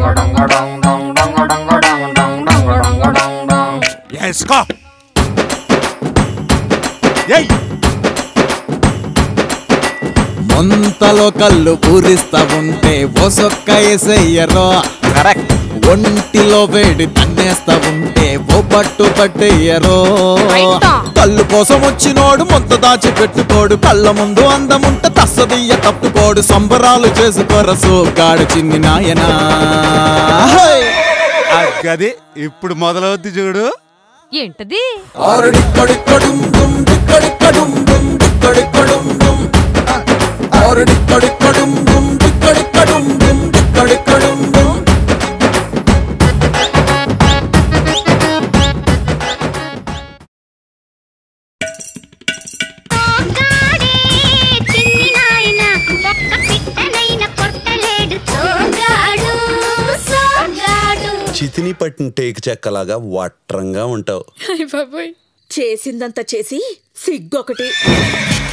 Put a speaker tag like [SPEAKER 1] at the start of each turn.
[SPEAKER 1] వేసుకో ఏయ్
[SPEAKER 2] ముంతలో కళ్ళు పూరిస్తా ఉంటే ఓ సొక్క వేసేయ్యరో
[SPEAKER 1] కరెక్ట్
[SPEAKER 2] ఒంటిలో వేడి తన్నేస్తా ఉంటే ఓ పట్టు పట్టేయ్యరో
[SPEAKER 3] రైటా.
[SPEAKER 2] కళ్ళు కోసం వచ్చినోడు మొత్త దాచి పెట్టుకోడు కళ్ళ ముందు అందముంట తస్సదియ్య తప్పుకోడు సంబరాలు చేసుకోరసు గాడు చిన్ని నాయనా హై!
[SPEAKER 1] అది ఇప్పుడు మొదలవుద్ది చూడు
[SPEAKER 3] ఏంటది
[SPEAKER 2] ఆరడిక్కడిక్కడుం డుం డిక్కడిక్కడుం డుం డిక్కడిక్కడుం డుం. ఆరడిక్కడిక్కడుం డుం డిక్కడిక్కడుం డుం డిక్కడిక్కడుం డుం.
[SPEAKER 4] సోగ్గాడే చిన్ని నాయన ఒక్క పిట్టనైన కొట్టలేడు సోగ్గాడు సోగ్గాడు
[SPEAKER 5] చితిని పట్టిన టేకు చెక్కలాగా వట్రంగా ఉంటావు
[SPEAKER 6] చేసిందంతా చేసి సిగ్గొకటి